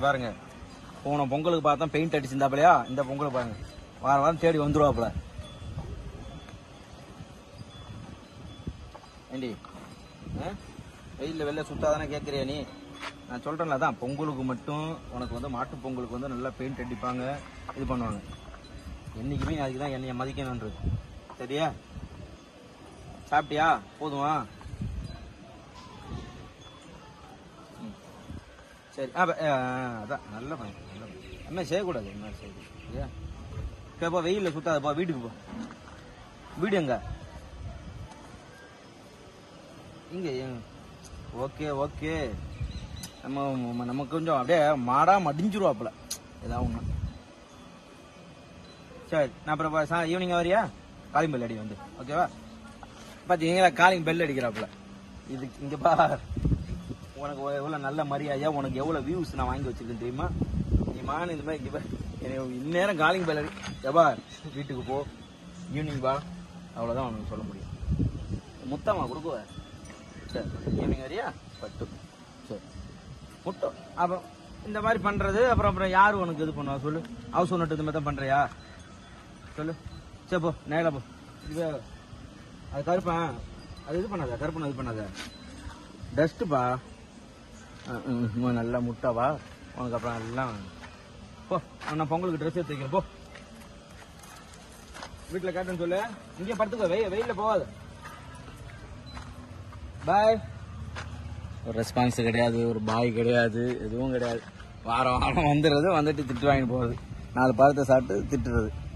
பாருங்க போன பொங்கலுக்கு பார்த்தா பெயிண்ட் அடிச்சிருந்தாப்பலையா இந்த பொங்கலுக்கு பாருங்க வாரம் வாரம் தேடி வந்துருவாப்புல ஏண்டி ஆ? வெயில்ல வெளில சுத்தாதானே கேட்குறியா நீ நான் சொல்றேன்ல அதான் பொங்கலுக்கு மட்டும் உனக்கு வந்து மாட்டு பொங்கலுக்கு வந்து நல்லா பெயிண்ட் அடிப்பாங்க இது பண்ணுவாங்க என்னைக்குமே அதுக்கு தான் என்னைய மதிக்கணுன்றது சரியா சாப்பிட்டியா போதுமா ம். சரி ஆ, ப- ஆ, அதான் நல்ல பையன் நல்ல பையன் என்ன செய்யக்கூடாது என்ன செய்யக்கூடாது சரியா சரி, போ வெயில்ல சுத்தாத போ வீட்டுக்கு போ வீடு எங்க இங்க ஓகே ஓகே நம்ம நம்ம- நமக்கு கொஞ்சம் அப்படியே மாடா மடிஞ்சிருவாப்புல ஏதாவது ஒண்ணு சரி நான் அப்புறம் சா ஈவினிங் வரியா காலிங் பெல் அடி வந்து ஓகேவா பாத்தீங்களா காலிங் பெல் அடிக்கிறாப்புல இது இங்க பார் உனக்கு எவ்வளவு நல்ல மரியாதையா உனக்கு எவ்வளவு வியூஸ் நான் வாங்கி வச்சிருக்கேன் தெரியுமா நீ மான இந்த மாதிரி இங்க பார். என்னை இந்நேரம் காலிங் பெல் அடி எபா வீட்டுக்கு போ ஈவினிங் வா அவ்வளவுதான் உனக்கு சொல்ல முடியும் முத்தமா கொடுக்குவ சரி ஈவினிங் வரியா பட்டு சரி முட்டம் அப்புறம் இந்த மாதிரி பண்றது அப்புறம் அப்புறம் யாரு உனக்கு இது பண்ணுவா சொல்லு ஹவுஸ் ஓனர் இந்த மாதிரி தான் பண்றியா சொல்லு சரி போ நேரா போ இது அது கருப்பேன் அது இது பண்ணாத கருப்பன் இது பண்ணாத டஸ்ட்டுப்பா நல்லா முட்டாவா உனக்கு அப்புறம் எல்லாம் போ நான் பொங்கலுக்கு ட்ரெஸ் எடுத்து வைக்கிறேன் போ வீட்டில் கேட்டேன்னு சொல்லு இங்கே படுத்துக்கோ வெயில் வெயிலில் போகாத பாய் ஒரு ரெஸ்பான்ஸ் கிடையாது ஒரு பாய் கிடையாது எதுவும் கிடையாது வாரம் வாரம் வந்துடுறது வந்துட்டு திட்டு வாங்கிட்டு போகுது நாலு பழத்தை சாப்பிட்டு திட்டுறது